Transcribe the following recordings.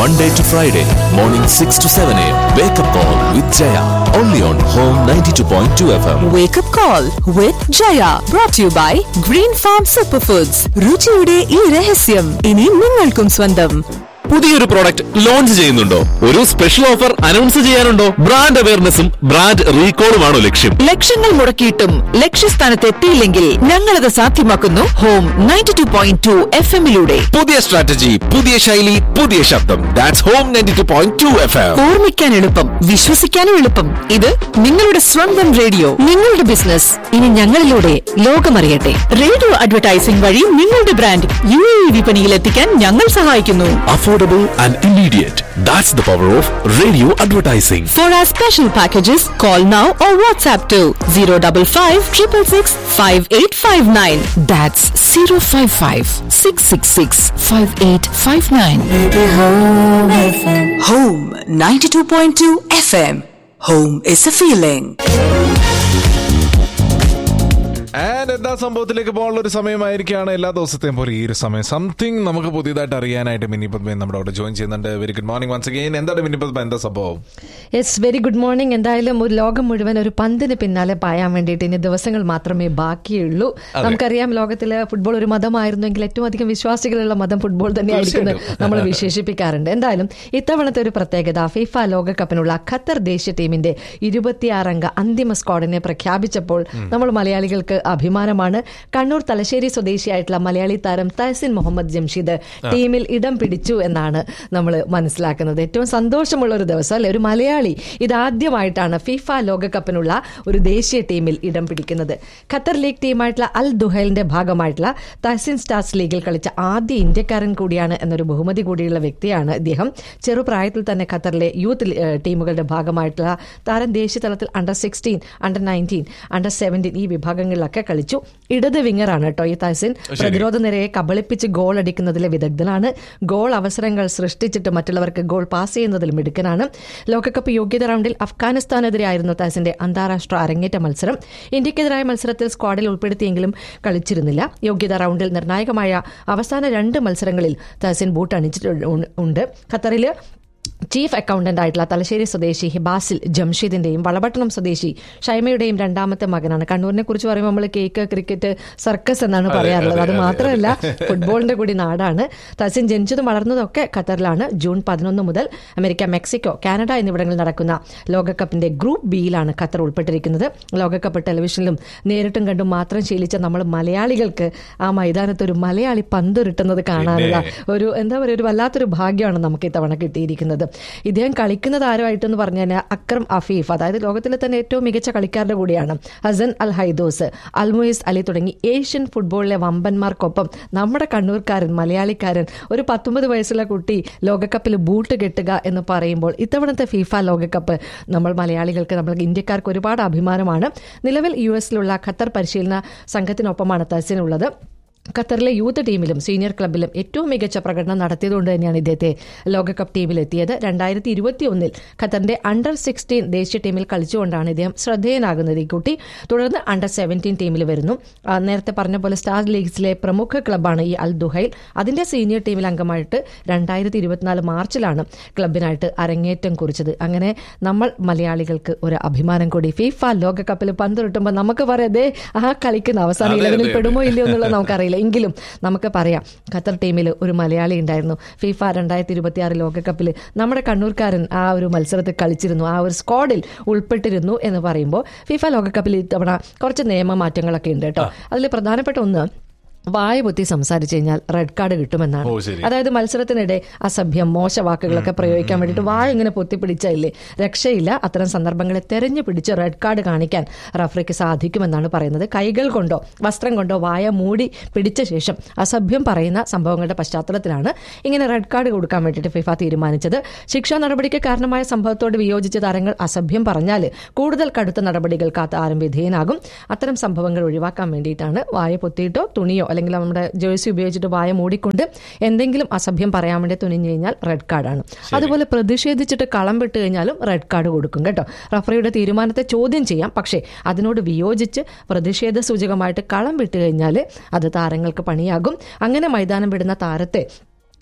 Monday to Friday, morning 6 to 7 a.m. Wake up call with Jaya. Only on Home 92.2 FM. Wake up call with Jaya brought to you by Green Farm Superfoods. രുചിയുടെ ഈ രഹസ്യം ഇനി നിങ്ങൾക്കും സ്വന്തം പുതിയൊരു product launch ചെയ്യുന്നുണ്ടോ ഒരു special offer announce ചെയ്യാനുണ്ടോ ബ്രാൻഡ് അവയർനെസ്സും ബ്രാൻഡ് റീകോളുമാണോ ലക്ഷ്യം ലക്ഷങ്ങൾ മുടക്കിയിട്ടും ലക്ഷ്യസ്ഥാനത്ത് എത്തിയില്ലെങ്കിൽ ഞങ്ങളത് സാധ്യമാക്കുന്നു home ninety two point two F എമ്മിലൂടെ പുതിയ സ്ട്രാറ്റജി പുതിയ ശൈലി പുതിയ ശബ്ദം that's home ninety two point two F M ഓർമ്മിക്കാൻ എളുപ്പം വിശ്വസിക്കാനും എളുപ്പം ഇത് നിങ്ങളുടെ സ്വന്തം റേഡിയോ നിങ്ങളുടെ ബിസിനസ് ഇനി ഞങ്ങളിലൂടെ ലോകമറിയട്ടെ റേഡിയോ അഡ്വർടൈസിംഗ് വഴി നിങ്ങളുടെ ബ്രാൻഡ് യു എ വിപണിയിൽ എത്തിക്കാൻ ഞങ്ങൾ സഹായിക്കുന്നു affordable and immediate that's the power of radio advertising For our special packages, call now or WhatsApp to 055 666 5859. That's 055 666 5859. Home 92.2 FM. Home is a feeling. And എന്താ സംഭവത്തിലേക്ക് പോകാനുള്ള ഒരു സമയമായിരിക്കാണ് എല്ലാ ദിവസത്തെയും പോലെ ഈ ഒരു സമയം സംതിങ് നമുക്ക് പുതിയതായിട്ട് അറിയാനായിട്ട് മിനി പത്മ നമ്മുടെ അവിടെ ജോയിൻ ചെയ്യുന്നുണ്ട് very good morning once again എന്താണ് മിനി പത്മ എന്താ സംഭവം യെസ് വെരി ഗുഡ് മോർണിംഗ് എന്തായാലും ഒരു ലോകം മുഴുവൻ ഒരു പന്തിന് പിന്നാലെ പായാൻ വേണ്ടിയിട്ട് ഇനി ദിവസങ്ങൾ മാത്രമേ ബാക്കിയുള്ളൂ നമുക്കറിയാം ലോകത്തിലെ ഫുട്ബോൾ ഒരു മതമായിരുന്നെങ്കിൽ ഏറ്റവും അധികം വിശ്വാസികളുള്ള മതം ഫുട്ബോൾ തന്നെയായിരിക്കും എന്ന് നമ്മൾ വിശേഷിപ്പിക്കാറുണ്ട് എന്തായാലും ഇത്തവണത്തെ ഒരു പ്രത്യേകത ഫിഫ ലോകകപ്പിനുള്ള ഖത്തർ ദേശീയ ടീമിന്റെ ഇരുപത്തിയാറംഗ അന്തിമ സ്ക്വാഡിനെ പ്രഖ്യാപിച്ചപ്പോൾ നമ്മൾ മലയാളികൾക്ക് അഭിമാനമാണ് കണ്ണൂർ തലശ്ശേരി സ്വദേശിയായിട്ടുള്ള മലയാളി താരം തഹസിൻ മുഹമ്മദ് ജംഷീദ് ടീമിൽ ഇടം പിടിച്ചു എന്നാണ് നമ്മൾ മനസ്സിലാക്കുന്നത് ഏറ്റവും സന്തോഷമുള്ള ഒരു ദിവസം അല്ലെ ഒരു മലയാളി ഇതാദ്യമായിട്ടാണ് ഫിഫ ലോകകപ്പിനുള്ള ഒരു ദേശീയ ടീമിൽ ഇടം പിടിക്കുന്നത് ഖത്തർ ലീഗ് ടീമായിട്ടുള്ള അൽ ദുഹൈലിന്റെ ഭാഗമായിട്ടുള്ള തഹസിൻ സ്റ്റാർസ് ലീഗിൽ കളിച്ച ആദ്യ ഇന്ത്യക്കാരൻ കൂടിയാണ് എന്നൊരു ബഹുമതി കൂടിയുള്ള വ്യക്തിയാണ് ഇദ്ദേഹം ചെറുപ്രായത്തിൽ തന്നെ ഖത്തറിലെ യൂത്ത് ലീ- ഏഹ് ടീമുകളുടെ ഭാഗമായിട്ടുള്ള താരം ദേശീയ തലത്തിൽ under sixteen under nineteen under seventeen ഈ വിഭാഗങ്ങളിലൊക്കെ കളിച്ചു ഇടത് വിങ്ങറാണ് കേട്ടോ ഈ തഹസിൻ പ്രതിരോധ നിരയെ കബളിപ്പിച്ച് ഗോൾ അടിക്കുന്നതിലെ വിദഗ്ധനാണ് ഗോൾ അവസരങ്ങൾ സൃഷ്ടിച്ചിട്ട് മറ്റുള്ളവർക്ക് ഗോൾ പാസ് ചെയ്യുന്നതിൽ മിടുക്കനാണ് ലോകകപ്പ് യോഗ്യത റൗണ്ടിൽ അഫ്ഗാനിസ്ഥാനെതിരെയായിരുന്നു തഹസിന്റെ അന്താരാഷ്ട്ര അരങ്ങേറ്റ മത്സരം ഇന്ത്യക്കെതിരായ മത്സരത്തിൽ സ്ക്വാഡിൽ ഉൾപ്പെടുത്തിയെങ്കിലും കളിച്ചിരുന്നില്ല യോഗ്യത റൗണ്ടിൽ നിർണായകമായ അവസാന രണ്ട് മത്സരങ്ങളിൽ തഹസിൻ ബൂട്ട് അണിച്ചിട്ടുണ്ട് ഖത്തറിൽ ചീഫ് അക്കൗണ്ടന്റ് ആയിട്ടുള്ള തലശ്ശേരി സ്വദേശി ഹിബാസിൽ ജംഷീദിന്റെയും വളപട്ടണം സ്വദേശി ഷൈമയുടെയും രണ്ടാമത്തെ മകനാണ് കണ്ണൂരിനെ കുറിച്ച് പറയുമ്പോൾ നമ്മൾ കേക്ക് ക്രിക്കറ്റ് സർക്കസ് എന്നാണ് പറയാറുള്ളത് അത് മാത്രമല്ല ഫുട്ബോളിന്റെ കൂടി നാടാണ് തസിൻ ജനിച്ചതും വളർന്നതൊക്കെ ഖത്തറിലാണ് ജൂൺ പതിനൊന്ന് മുതൽ അമേരിക്ക മെക്സിക്കോ കാനഡ എന്നിവിടങ്ങളിൽ നടക്കുന്ന ലോകകപ്പിന്റെ ഗ്രൂപ്പ് ബിയിലാണ് ഖത്തർ ഉൾപ്പെട്ടിരിക്കുന്നത് ലോകകപ്പ് ടെലിവിഷനിലും നേരിട്ടും കണ്ടും മാത്രം ശീലിച്ച നമ്മൾ മലയാളികൾക്ക് ആ മൈതാനത്ത് ഒരു മലയാളി പന്തുരുട്ടുന്നത് കാണാനുള്ള ഒരു എന്താ പറയുക ഒരു വല്ലാത്തൊരു ഭാഗ്യമാണ് നമുക്ക് ഇത്തവണ കിട്ടിയിരിക്കുന്നത് ഇദ്ദേഹം കളിക്കുന്നത് ആരുമായിട്ടെന്ന് പറഞ്ഞു കഴിഞ്ഞാൽ അക്രം അഫീഫ് അതായത് ലോകത്തിലെ തന്നെ ഏറ്റവും മികച്ച കളിക്കാരുടെ കൂടിയാണ് ഹസൻ അൽ ഹൈദോസ് അൽമുയിസ് അലി തുടങ്ങി ഏഷ്യൻ ഫുട്ബോളിലെ വമ്പന്മാർക്കൊപ്പം നമ്മുടെ കണ്ണൂർക്കാരൻ മലയാളിക്കാരൻ ഒരു പത്തൊമ്പത് വയസ്സുള്ള കുട്ടി ലോകകപ്പിൽ ബൂട്ട് കെട്ടുക എന്ന് പറയുമ്പോൾ ഇത്തവണത്തെ ഫിഫ ലോകകപ്പ് നമ്മൾ മലയാളികൾക്ക് നമ്മൾ ഇന്ത്യക്കാർക്ക് ഒരുപാട് അഭിമാനമാണ് നിലവിൽ യു എസിലുള്ള ഖത്തർ പരിശീലന സംഘത്തിനൊപ്പമാണ് തഹസിനുള്ളത് ഖത്തറിലെ യൂത്ത് ടീമിലും സീനിയർ ക്ലബിലും ഏറ്റവും മികച്ച പ്രകടനം നടത്തിയതുകൊണ്ട് തന്നെയാണ് ഇദ്ദേഹത്തെ ലോകകപ്പ് ടീമിൽ എത്തിയത് രണ്ടായിരത്തി ഇരുപത്തി ഒന്നിൽ ഖത്തറിന്റെ അണ്ടർ സിക്സ്റ്റീൻ ദേശീയ ടീമിൽ കളിച്ചുകൊണ്ടാണ് ഇദ്ദേഹം ശ്രദ്ധേയനാകുന്നത് ഈ കുട്ടി തുടർന്ന് അണ്ടർ സെവൻറ്റീൻ ടീമിൽ വരുന്നു ആ, നേരത്തെ പറഞ്ഞ പോലെ സ്റ്റാർ ലീഗ്സിലെ പ്രമുഖ ക്ലബ്ബാണ് ഈ അൽ ദുഹൈൽ അതിന്റെ സീനിയർ ടീമിൽ അംഗമായിട്ട് രണ്ടായിരത്തി ഇരുപത്തിനാല് മാർച്ചിലാണ് ക്ലബിനായിട്ട് അരങ്ങേറ്റം കുറിച്ചത് അങ്ങനെ നമ്മൾ മലയാളികൾക്ക് ഒരു അഭിമാനം കൂടി ഫിഫ ലോകകപ്പിൽ പന്തുരുട്ടുമ്പോൾ നമുക്ക് പറയാം ദേ ആ കളിക്കുന്ന അവസാന അതെ, ഇലവനിൽ അതെ, പെടുമോ ഇല്ലയോ എന്നുള്ളത് നമുക്കറിയില്ല എങ്കിലും നമുക്ക് പറയാം ഖത്തർ ടീമിൽ ഒരു മലയാളി ഉണ്ടായിരുന്നു ഫിഫ രണ്ടായിരത്തി ഇരുപത്തി ആറ് ലോകകപ്പിൽ നമ്മുടെ കണ്ണൂർക്കാരൻ ആ ഒരു മത്സരത്തിൽ കളിച്ചിരുന്നു ആ ഒരു സ്ക്വാഡിൽ ഉൾപ്പെട്ടിരുന്നു എന്ന് പറയുമ്പോൾ ഫിഫ ലോകകപ്പിൽ ഇത്തവണ കുറച്ച് നിയമമാറ്റങ്ങളൊക്കെ ഉണ്ട് കേട്ടോ അതിൽ പ്രധാനപ്പെട്ട ഒന്ന് വായ പൊത്തി സംസാരിച്ചു കഴിഞ്ഞാൽ റെഡ് കാർഡ് കിട്ടുമെന്നാണ് ഓ, ശരി. അതായത് മത്സരത്തിനിടെ അസഭ്യം മോശ വാക്കുകളൊക്കെ പ്രയോഗിക്കാൻ വേണ്ടിയിട്ട് വായ ഇങ്ങനെ പൊത്തിപ്പിടിച്ചില്ലേ രക്ഷയില്ല അത്തരം സന്ദർഭങ്ങളെ തെരഞ്ഞു പിടിച്ച് റെഡ് കാർഡ് കാണിക്കാൻ റഫറിക്ക് സാധിക്കുമെന്നാണ് പറയുന്നത് കൈകൾ കൊണ്ടോ വസ്ത്രം കൊണ്ടോ വായ മൂടി പിടിച്ച ശേഷം അസഭ്യം പറയുന്ന സംഭവങ്ങളുടെ പശ്ചാത്തലത്തിലാണ് ഇങ്ങനെ റെഡ് കാർഡ് കൊടുക്കാൻ വേണ്ടിയിട്ട് ഫിഫ തീരുമാനിച്ചത് ശിക്ഷാ നടപടിക്ക് കാരണമായ സംഭവത്തോട് വിയോജിച്ച താരങ്ങൾ അസഭ്യം പറഞ്ഞാൽ കൂടുതൽ കടുത്ത നടപടികൾക്ക് ആ താരം വിധേയനാകും അത്തരം സംഭവങ്ങൾ ഒഴിവാക്കാൻ വേണ്ടിയിട്ടാണ് വായ പൊത്തിയിട്ടോ തുണിയോ അല്ലെങ്കിൽ നമ്മുടെ ജേഴ്സി ഉപയോഗിച്ചിട്ട് വായ മൂടിക്കൊണ്ട് എന്തെങ്കിലും അസഭ്യം പറയാൻ വേണ്ടി തുനിഞ്ഞു കഴിഞ്ഞാൽ റെഡ് കാർഡാണ് അതുപോലെ പ്രതിഷേധിച്ചിട്ട് കളം വിട്ട് കഴിഞ്ഞാലും റെഡ് കാർഡ് കൊടുക്കും കേട്ടോ റഫറിയുടെ തീരുമാനത്തെ ചോദ്യം ചെയ്യാം പക്ഷേ അതിനോട് വിയോജിച്ച് പ്രതിഷേധ സൂചകമായിട്ട് കളം വിട്ട് കഴിഞ്ഞാൽ അത് താരങ്ങൾക്ക് പണിയാകും അങ്ങനെ മൈതാനം വിടുന്ന താരത്തെ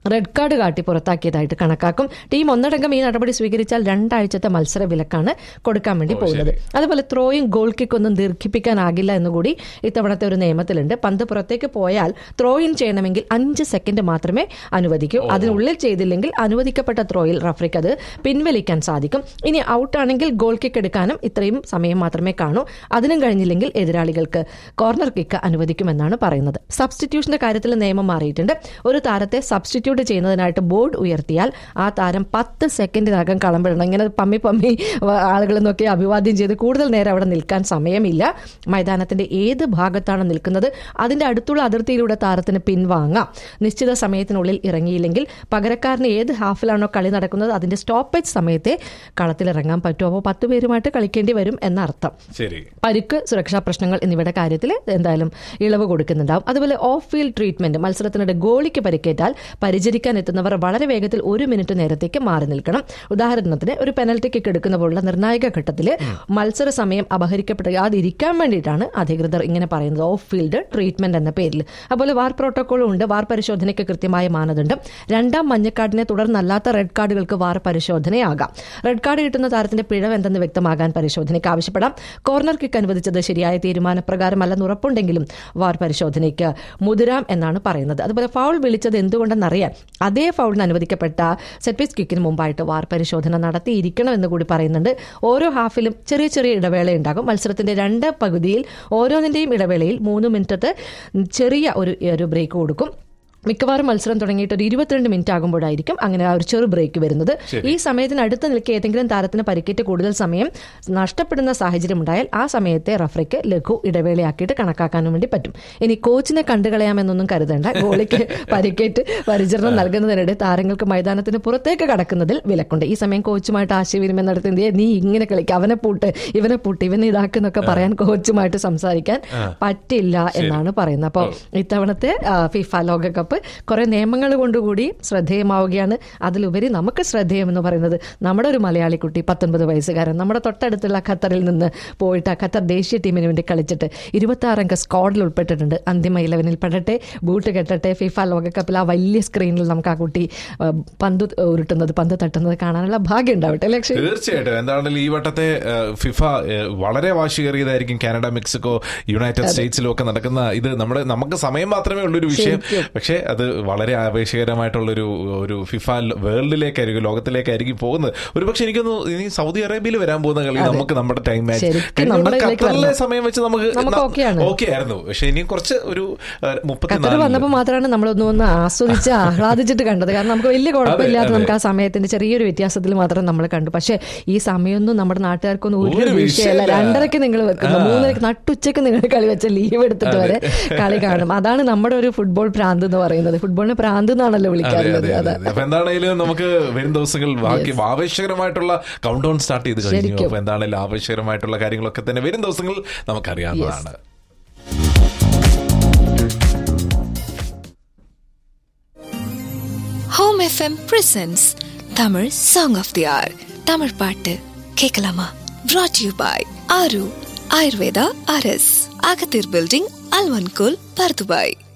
റെഡ് കാർഡ് കാട്ടി പുറത്താക്കിയതായിട്ട് കണക്കാക്കും ടീം ഒന്നടങ്കം ഈ നടപടി സ്വീകരിച്ചാൽ രണ്ടാഴ്ചത്തെ മത്സര വിലക്കാണ് കൊടുക്കാൻ വേണ്ടി പോകുന്നത് അതുപോലെ ത്രോയും ഗോൾ കിക്ക് ഒന്നും ദീർഘിപ്പിക്കാനാകില്ല എന്നുകൂടി ഇത്തവണത്തെ ഒരു നിയമത്തിലുണ്ട് പന്ത് പുറത്തേക്ക് പോയാൽ ത്രോ ഇൻ ചെയ്യണമെങ്കിൽ അഞ്ച് സെക്കൻഡ് മാത്രമേ അനുവദിക്കൂ അതിനുള്ളിൽ ചെയ്തില്ലെങ്കിൽ അനുവദിക്കപ്പെട്ട ത്രോയിൽ റഫറിക്ക് അത് പിൻവലിക്കാൻ സാധിക്കും ഇനി ഔട്ട് ആണെങ്കിൽ ഗോൾ കിക്ക് എടുക്കാനും ഇത്രയും സമയം മാത്രമേ കാണൂ അതിനും കഴിഞ്ഞില്ലെങ്കിൽ എതിരാളികൾക്ക് കോർണർ കിക്ക് അനുവദിക്കുമെന്നാണ് പറയുന്നത് സബ്സ്റ്റിറ്റ്യൂഷന്റെ കാര്യത്തിൽ നിയമം മാറിയിട്ടുണ്ട് ഒരു താരത്തെ സബ്സ്റ്റിറ്റ്യൂട്ട് ചെയ്യുന്നതിനായിട്ട് ബോർഡ് ഉയർത്തിയാൽ ആ താരം പത്ത് സെക്കൻഡിനകം കളമ്പിടണം ഇങ്ങനെ പമ്മി പമ്മി ആളുകൾ നോക്കി അഭിവാദ്യം ചെയ്ത് കൂടുതൽ നേരം അവിടെ നിൽക്കാൻ സമയമില്ല മൈതാനത്തിന്റെ ഏത് ഭാഗത്താണ് നിൽക്കുന്നത് അതിന്റെ അടുത്തുള്ള അതിർത്തിയിലൂടെ താരത്തിന് പിൻവാങ്ങാം നിശ്ചിത സമയത്തിനുള്ളിൽ ഇറങ്ങിയില്ലെങ്കിൽ പകരക്കാരന് ഏത് ഹാഫിലാണോ കളി നടക്കുന്നത് അതിന്റെ സ്റ്റോപ്പേജ് സമയത്തെ കളത്തിലിറങ്ങാൻ പറ്റും അപ്പോൾ പത്ത് പേരുമായിട്ട് കളിക്കേണ്ടി വരും എന്നർത്ഥം ശരി പരുക്ക് സുരക്ഷാ പ്രശ്നങ്ങൾ എന്നിവയുടെ കാര്യത്തിൽ എന്തായാലും ഇളവ് കൊടുക്കുന്നുണ്ടാവും അതുപോലെ ഓഫ് ഫീൽഡ് ട്രീറ്റ്മെന്റ് മത്സരത്തിനിടെ ഗോളിക്ക് പരിക്കേറ്റാൽ പരിചരിക്കാൻ എത്തുന്നവർ വളരെ വേഗത്തിൽ ഒരു മിനിറ്റ് നേരത്തേക്ക് മാറി നിൽക്കണം ഉദാഹരണത്തിന് ഒരു പെനൽറ്റി കിക്ക് എടുക്കുന്ന പോലുള്ള നിർണായക ഘട്ടത്തിൽ മത്സര സമയം അപഹരിക്കപ്പെടാതിരിക്കാൻ വേണ്ടിയിട്ടാണ് അധികൃതർ ഇങ്ങനെ പറയുന്നത് ഓഫ് ഫീൽഡ് ട്രീറ്റ്മെന്റ് എന്ന പേരിൽ അതുപോലെ വാർ പ്രോട്ടോക്കോളും ഉണ്ട് വാർ പരിശോധനയ്ക്ക് കൃത്യമായ മാനദണ്ഡം രണ്ടാം മഞ്ഞക്കാർഡിനെ തുടർന്നല്ലാത്ത റെഡ് കാർഡുകൾക്ക് വാർ പരിശോധനയാകാം റെഡ് കാർഡ് കിട്ടുന്ന താരത്തിന്റെ പിഴവ് എന്തെന്ന് വ്യക്തമാകാൻ പരിശോധനയ്ക്ക് ആവശ്യപ്പെടാം കോർണർ കിക്ക് അനുവദിച്ചത് ശരിയായ തീരുമാനപ്രകാരമല്ലെന്ന് ഉറപ്പുണ്ടെങ്കിലും വാർ പരിശോധനയ്ക്ക് മുതിരാം എന്നാണ് പറയുന്നത് അതുപോലെ ഫൗൾ വിളിച്ചത് എന്തുകൊണ്ടെന്നറിയാൻ അതേ ഫൗളിന് അനുവദിക്കപ്പെട്ട സെറ്റ്പീസ് കിക്കിന് മുമ്പായിട്ട് വാർ പരിശോധന നടത്തിയിരിക്കണമെന്ന് കൂടി പറയുന്നുണ്ട് ഓരോ ഹാഫിലും ചെറിയ ചെറിയ ഇടവേള ഉണ്ടാകും മത്സരത്തിന്റെ രണ്ട് പകുതിയിൽ ഓരോന്നിന്റെയും ഇടവേളയിൽ മൂന്ന് മിനിറ്റത്തെ ചെറിയ ഒരു ഒരു ബ്രേക്ക് കൊടുക്കും മിക്കവാറും മത്സരം തുടങ്ങിയിട്ട് ഒരു ഇരുപത്തിരണ്ട് മിനിറ്റ് ആകുമ്പോഴായിരിക്കും അങ്ങനെ ആ ഒരു ചെറു ബ്രേക്ക് വരുന്നത് ഈ സമയത്തിന് അടുത്ത് നിൽക്കെ ഏതെങ്കിലും താരത്തിന് പരിക്കേറ്റ് കൂടുതൽ സമയം നഷ്ടപ്പെടുന്ന സാഹചര്യം ഉണ്ടായാൽ ആ സമയത്തെ റഫറിക്ക് ലഘു ഇടവേളയാക്കിയിട്ട് കണക്കാക്കാനും വേണ്ടി പറ്റും ഇനി കോച്ചിനെ കണ്ടുകളയാമെന്നൊന്നും കരുതേണ്ട ഗോളിക്ക് പരിക്കേറ്റ് പരിചരണം നൽകുന്നതിനിടെ താരങ്ങൾക്ക് മൈതാനത്തിന് പുറത്തേക്ക് കടക്കുന്നതിൽ വിലക്കുണ്ട് ഈ സമയം കോച്ചുമായിട്ട് ആശയവിനിമയം നടത്തി "ദേ, നീ ഇങ്ങനെ കളിക്കുക അവനെ പൂട്ട് ഇവനെ പൂട്ട് ഇവനെ ഇതാക്കുന്നൊക്കെ പറയാൻ കോച്ചുമായിട്ട് സംസാരിക്കാൻ പറ്റില്ല എന്നാണ് പറയുന്നത് അപ്പോൾ ഇത്തവണത്തെ ആ, ഫിഫ ലോകകപ്പ് കുറെ നിയമങ്ങൾ കൊണ്ടുകൂടി ശ്രദ്ധേയമാവുകയാണ് അതിലുപരി നമുക്ക് ശ്രദ്ധേയം എന്ന് പറയുന്നത് നമ്മുടെ ഒരു മലയാളി കുട്ടി പത്തൊൻപത് വയസ്സുകാരൻ നമ്മുടെ തൊട്ടടുത്തുള്ള ഖത്തറിൽ നിന്ന് പോയിട്ട് ആ ഖത്തർ ദേശീയ ടീമിന് വേണ്ടി കളിച്ചിട്ട് ഇരുപത്തി ആറംഗ സ്ക്വാഡിൽ ഉൾപ്പെട്ടിട്ടുണ്ട് അന്തിമ ഇലവനിൽ പെടട്ടെ ബൂട്ട് കെട്ടട്ടെ ഫിഫ ലോകകപ്പിൽ ആ വലിയ സ്ക്രീനിൽ നമുക്ക് ആ കുട്ടി ആ, പന്ത് ഉരുട്ടുന്നത് പന്ത് തട്ടുന്നത് കാണാനുള്ള ഭാഗ്യം ഉണ്ടാവട്ടെ ലക്ഷ്യം തീർച്ചയായിട്ടും എന്താണെങ്കിലും ഈ വട്ടത്തെ ഏഹ്, ഫിഫ ഏഹ്, വളരെ വാശിയേറിയതായിരിക്കും കാനഡ മെക്സിക്കോ യുണൈറ്റഡ് സ്റ്റേറ്റ്സിലും ഒക്കെ നടക്കുന്ന ഇത് നമ്മുടെ നമുക്ക് സമയം മാത്രമേ ഉള്ളൊരു വിഷയം പക്ഷേ അത് വളരെ ആവേശകരമായിട്ടുള്ളൊരു ഒരു ഫിഫ വേൾഡിലേക്കായിരിക്കും ലോകത്തിലേക്കായിരിക്കും പോകുന്നത് ഒരു പക്ഷെ എനിക്കൊന്ന് ഇനി സൗദി അറേബ്യയിൽ വരാൻ പോകുന്ന കളി നമുക്ക് നമ്മുടെ ടൈം മാച്ച് ശരിക്കും നമ്മുടെ ഇതിലേക്ക് ഖത്തറിലെ വരണം. സമയം വെച്ച് നമുക്ക് നമുക്ക് ഓക്കെയാണ്. ഓക്കെ ആയിരുന്നു പക്ഷെ ഇനി കുറച്ച് ഒരു ഖത്തർ മുപ്പത്തിനാല് വന്നപ്പോൾ മാത്രമാണ് നമ്മളൊന്ന് ഒന്ന് ആസ്വദിച്ച് ആഹ്ലാദിച്ചിട്ട് കണ്ടത് കാരണം നമുക്ക് വലിയ കുഴപ്പമില്ലാതെ അതെ. നമുക്ക് ആ സമയത്തിന്റെ ചെറിയൊരു വ്യത്യാസത്തിൽ മാത്രം നമ്മൾ കണ്ടു പക്ഷേ ഈ സമയമൊന്നും നമ്മുടെ നാട്ടുകാർക്കൊന്നും ഒരു ഒരു വിഷയമല്ല വിഷയമല്ല. രണ്ടരക്ക് നിങ്ങൾ വെക്കുന്നു ആ. മൂന്നരക്ക് നട്ടുച്ചക്ക് നിങ്ങൾ കളി വെച്ച ലീവ് എടുത്തിട്ട് വരെ കളി കാണും അതാണ് നമ്മുടെ ഒരു ഫുട്ബോൾ ഭ്രാന്ത് എന്ന് പറയുന്നത് ഫുട്ബോളിനെ ഭ്രാന്ത് എന്നാണല്ലോ അതെ, വിളിക്കാറുള്ളത് അതെ, അതെ അതെ. അപ്പൊ എന്താണേലും നമുക്ക് വരും ദിവസങ്ങൾ ബാക്കി ആവേശകരമായിട്ടുള്ള കൗണ്ട് ഡൗൺ സ്റ്റാർട്ട് ചെയ്ത് കഴിഞ്ഞു ശരിക്കും. അപ്പൊ എന്താണേലും ആവേശകരമായിട്ടുള്ള കാര്യങ്ങളൊക്കെ തന്നെ വരും ദിവസങ്ങളിൽ നമുക്കറിയാവുന്നതാണ് home FM presents Tamil song of the hour Tamil பாட்டு கேட்கலாமா brought you by Aaru Ayurveda அரஸ் அகத்தீர் பில்டிங் அல்வன்கோல் பர்துபாய்